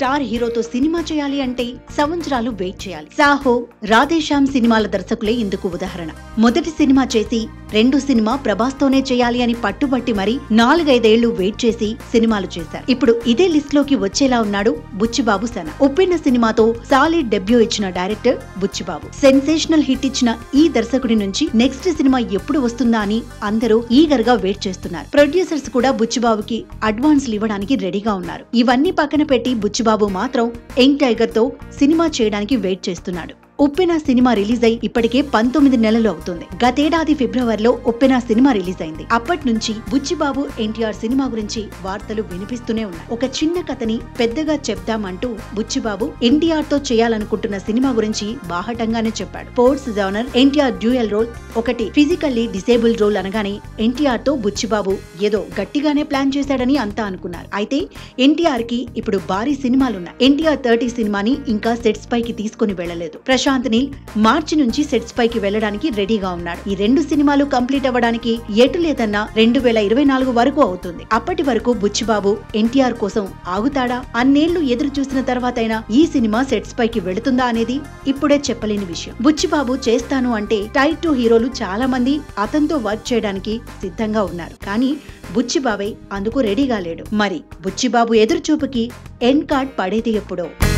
star హీరోతో cinema చేయాలి అంటే సంవత్సరాలు వెయిట్ చేయాలి సాహో రాధేశ్యామ్ సినిమాల దర్శకులే ఇందుకు ఉదాహరణ మొదటి సినిమా చేసి రెండు సినిమా ప్రభాస్ తోనే చేయాలి అని పట్టుబట్టి మరి నాలుగైదేళ్లు వెయిట్ చేసి సినిమాలు చేశారు ఇప్పుడు ఇదే లిస్ట్ లోకి వచ్చేలా ఉన్నాడు బుచ్చిబాబు సన ఉప్పిన సినిమాతో సాలిడ్ డెబ్యూ ఇచ్చిన డైరెక్టర్ బుచ్చిబాబు సెన్సేషనల్ హిట్ ఇచ్చిన ఈ దర్శకుడి నుంచి నెక్స్ట్ సినిమా ఎప్పుడు వస్తుందా అని అందరూ ఈగర్ గా వెయిట్ చేస్తున్నారు ప్రొడ్యూసర్స్ కూడా బుచ్చిబాబుకి అడ్వాన్స్లు ఇవ్వడానికి రెడీగా ఉన్నారు ఇవన్నీ పక్కన పెట్టి బుచ్చిబాబు మాత్రం యంగ్ టైగర్ తో సినిమా చేయడానికి వెయిట్ చేస్తున్నాడు ఉప్పెన సినిమా రిలీజ్ అయి ఇప్పటికే పంతొమ్మిది నెలలు అవుతుంది గతేడాది ఫిబ్రవరిలో ఉప్పెన సినిమా రిలీజ్ అయింది అప్పటి నుంచి బుచ్చిబాబు ఎన్టీఆర్ సినిమా గురించి వార్తలు వినిపిస్తూనే ఉన్నాయి ఒక చిన్న కథని పెద్దగా చెప్దామంటూ బుచ్చిబాబు ఎన్టీఆర్ తో చేయాలనుకుంటున్న సినిమా గురించి బాహటంగానే చెప్పాడు sports genre NTR dual role ఒకటి ఫిజికల్లీ డిసేబుల్ రోల్ అనగానే ఎన్టీఆర్ తో బుచ్చిబాబు ఏదో గట్టిగానే ప్లాన్ చేశాడని అంతా అనుకున్నారు అయితే ఎన్టీఆర్ కి ఇప్పుడు భారీ సినిమాలున్నాయి ఎన్టీఆర్ థర్టీ సినిమాని ఇంకా సెట్స్ పైకి తీసుకుని వెళ్లలేదు ప్రశాంత్ నీల్ మార్చి నుంచి సెట్స్ పైకి వెళ్లడానికి రెడీగా ఉన్నాడు ఈ రెండు సినిమాలు కంప్లీట్ అవ్వడానికి ఎటు లేదన్నా రెండు వేల ఇరవై నాలుగు వరకు అవుతుంది అప్పటి వరకు బుచ్చిబాబు ఎన్టీఆర్ కోసం ఆగుతాడా అన్నేళ్లు ఎదురు చూసిన తర్వాతైనా ఈ సినిమా సెట్స్ పైకి వెళుతుందా అనేది ఇప్పుడే చెప్పలేని విషయం బుచ్చిబాబు చేస్తాను అంటే టైట్ టు హీరోలు చాలా మంది అతనితో వర్క్ చేయడానికి సిద్ధంగా ఉన్నారు కానీ బుచ్చిబాబే అందుకు రెడీగా లేడు మరి బుచ్చిబాబు ఎదురు చూపుకి ఎన్ కార్డ్ పడేది ఎప్పుడో